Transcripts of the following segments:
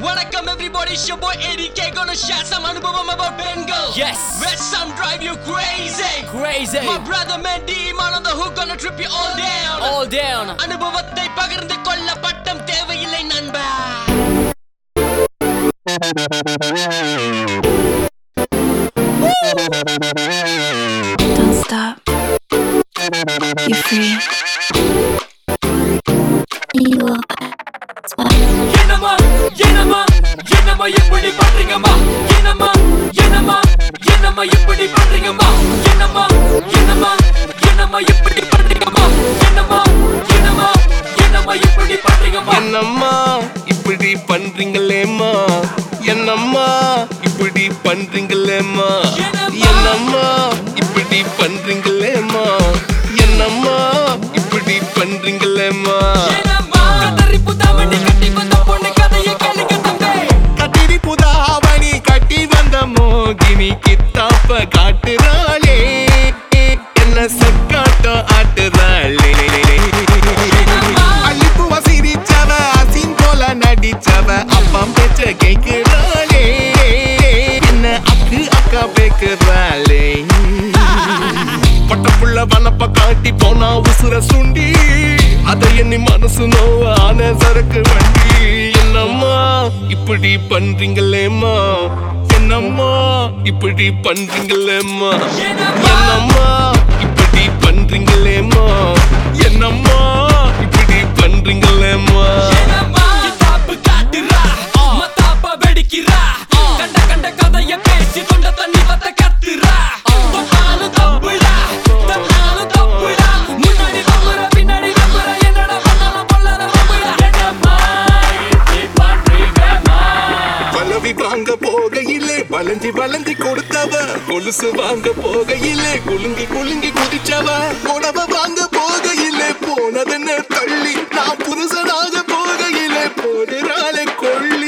Welcome everybody, it's your boy ADK gonna share some anubhavam about Bengal. Yes. Where some drive you crazy. Crazy. My brother man D man on the hook gonna trip you all down. All down. அனுபவத்தை பகிர்ந்து கொள்ள பட்டம் தேவையில்லை நண்பா Don't stop. You're free. You are என்னம்மா என்னம்மா என்னம்மா இப்படி பண்றீங்கம்மா என்னம்மா என்னம்மா என்னம்மா இப்படி பண்றீங்கம்மா என்னம்மா என்னம்மா என்னம்மா இப்படி பண்றீங்கம்மா என்னம்மா என்னம்மா என்னம்மா இப்படி பண்றீங்கம்மா என்னம்மா இப்படி பண்றீங்களேம்மா என்னம்மா இப்படி பண்றீங்களேம்மா என்னம்மா இப்படி பண்றீங்களேம்மா என்னம்மா இப்படி பண்றீங்களேம்மா என்னம்மா கதறி புதாமணி கட்டி வந்த பொண்ணு கதையை கேளுங்க தம்பி கத்திரி புதாவணி கட்டி வந்த மோகினி கித்தாப்ப காட்டுறாளே என்ன சக்காட்டம் ஆட்டுறாளே அள்ளிப்பூவ சிரிச்சவ அசின் போல நடிச்சவ அப்பா பேச்ச கேக்குறாளே என்ன அக்கு அக்கா பேக்குறாளே பட்டப்புள்ள வனப்ப காட்டி போனா உசுர சுண்டி அதை எண்ணி மனசு நோவ ஆன சரக்கு வண்டி என்னம்மா இப்படி பண்றீங்களேம்மா என்னம்மா இப்படி பண்றீங்களேம்மா என்னம்மா இப்படி பண்றீங்களேம்மா என்னம்மா இப்படி பண்றீங்களேம்மா என்னம்மா கிதாப்பு காட்டுறா மத்தாப்ப வெடிக்கிறா கண்ட கண்ட கதைய பேசி தொண்ட தண்ணி வத்த கத்துறா தொட்டாலும் தப்புடா தட்டாலும் தப்புடா முன்னாடி தப்புற பின்னாடி தப்புற என்னடா பண்ணாலும் பொல்லாத தப்புடா என்னம்மா இப்படி பண்றீங்கம்மா பலவி வாங்க போகையிலே வளைஞ்சி வளைஞ்சி கொடுத்தவ கொலுசு வாங்க போகையிலே குலுங்கி குலுங்கி குதிச்சவ உணவ வாங்க போகையிலே போனதுன்னு தள்ளி நான் புருஷனாக போகையிலே போடுறாளே கொள்ளி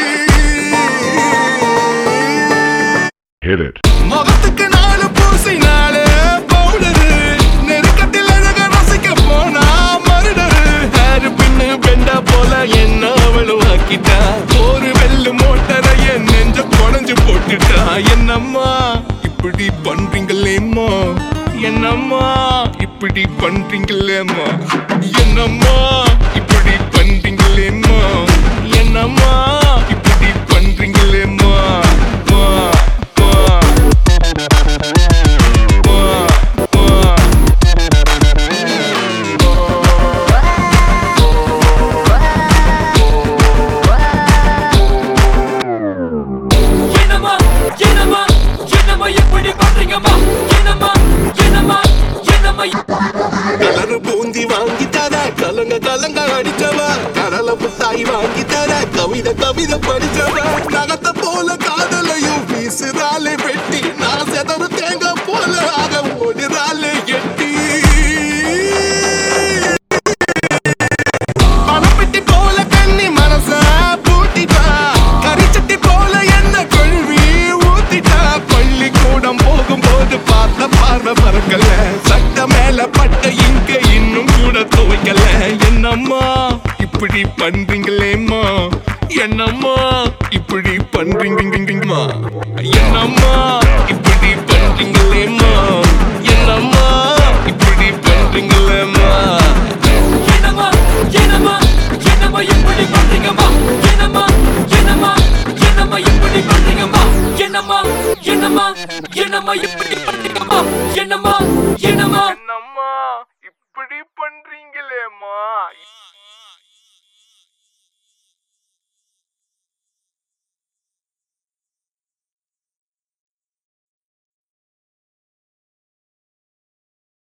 Hit it. முகத்துக்கு நாலு பூசினாலே பவுடரு நெருக்கத்தில் அழக ரசிக்க போனா மருடரு ஹேரு பின்னு பெண்டா போல என்ன அவளும் ஆக்கிட்டா ஒரு வெள்ளு மோட்டரை என் நெஞ்ச குடஞ்சு போட்டுட்டா என்னம்மா இப்படி பண்றீங்களேம்மா என்னம்மா இப்படி பண்றீங்களேம்மா என்னம்மா இப்படி பண்றீங்களேம்மா என்னம்மா இப்படி பண்றீங்களேம்மா மா, மா. என்னம்மா என்னம்மா என்னம்மா இப்படி பண்றீங்கம்மா என்னம்மா என்னம்மா என்னம்மா கலரு பூந்தி வாங்கி தர கலங்க கலங்க அடிச்சவ கடல புத்தாய் வாங்கி தர கவிதை கவிதை படிச்சவ நகத்த போல காதலையும் வீசுறாளே வெட்டி நான் செதறு தேங்காய் போல ஆக ஓடுறாளே எட்டி பணப்பெட்டி போல கண்ணி மனச பூட்டிட்டா கரிச்சட்டி போல என்ன கழுவி ஊத்திட்டா பள்ளிக்கூடம் போகும்போது பார்த்த பார்வை பறக்கல சட்ட மேல பட்ட இங்க இன்னும் கூட துவைக்கல என்னம்மா இப்படி பண்றீங்களேம்மா என்னம்மா இப்படி பண்றீங்கம்மா என்னம்மா இப்படி பண்றீங்களேம்மா என்னம்மா இப்படி பண்றீங்களேம்மா என்னம்மா என்னம்மா என்னம்மா இப்படி பண்றீங்கம்மா என்னம்மா என்னம்மா என்னம்மா இப்படி பண்றீங்கம்மா என்னம்மா என்னம்மா என்னம்மா இப்படி பண்றீங்கம்மா என்னம்மா என்னம்மா என்னம்மா இப்படி பண்றீங்களேம்மா